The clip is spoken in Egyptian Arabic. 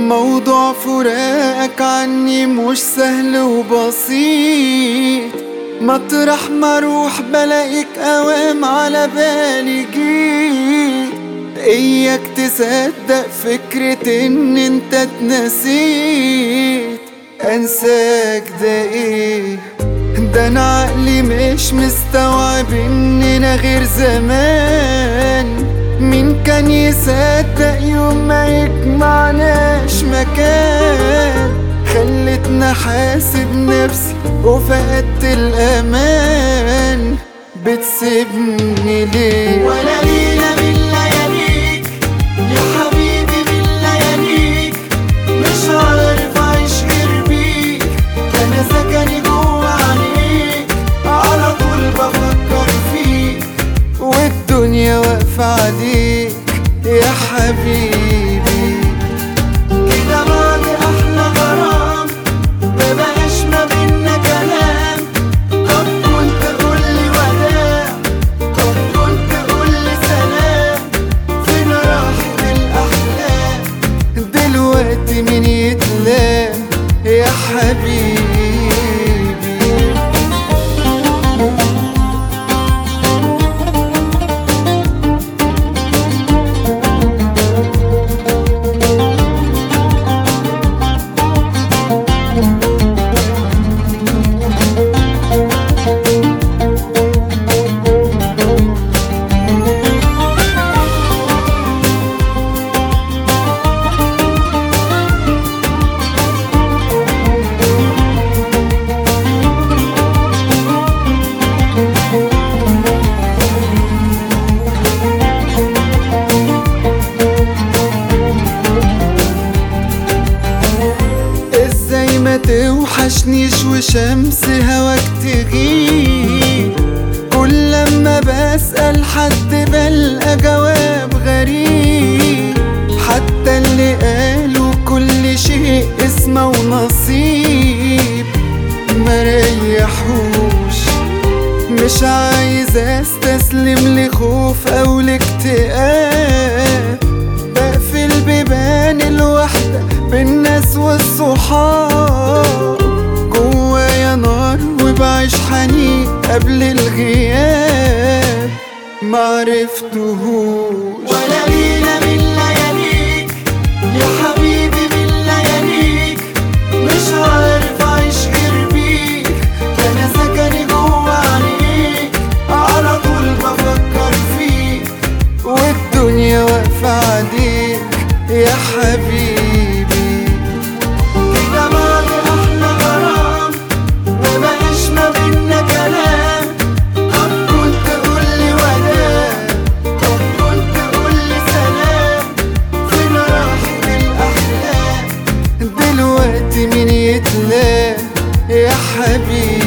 موضوع فراقك عني مش سهل وبسيط مطرح ما اروح بلاقيك اوام على بالي جيت اياك تصدق فكرة ان انت اتنسيت انساك ده ايه ده انا عقلي مش مستوعب اننا غير زمان مين كان يصدق يوم ما يجمعناش مكان خلتنا حاسب نفسي وفقدت الامان بتسيبني ليه ولا ليلة من لياليك يا حبيبي من لياليك مش عارف اعيش غير بيك انا سكني جوا عينيك على طول بفكر فيك والدنيا واقفة عليك يا حبيبي كده بعد احلى غرام مبقاش ما بينا كلام طب كنت قولي وداع طب كنت قولي سلام فين راحت الاحلام دلوقتي مين يتلام يا حبيبي ازاي ما توحشنيش وشمس هواك تغيب كل لما بسأل حد بلقى جواب غريب حتى اللي قالوا كل شيء اسمه ونصيب ما ريحوش مش عايز استسلم لخوف او لاكتئاب بقفل بيبان الوحدة بالناس والصحاب جوايا نار وبعيش حنين قبل الغياب معرفتهوش ولا ليلة من لياليك يا حبيبي من لياليك مش عارف اعيش غير بيك ده انا سكني جوا عينيك على طول بفكر فيك والدنيا واقفة عليك يا حبيبي كده بعد احلى غرام مبقاش ما بينا كلام طب كنت قولي وداع طب كنت قولي سلام فين راحت الاحلام دلوقتي مين يتلام يا حبيبي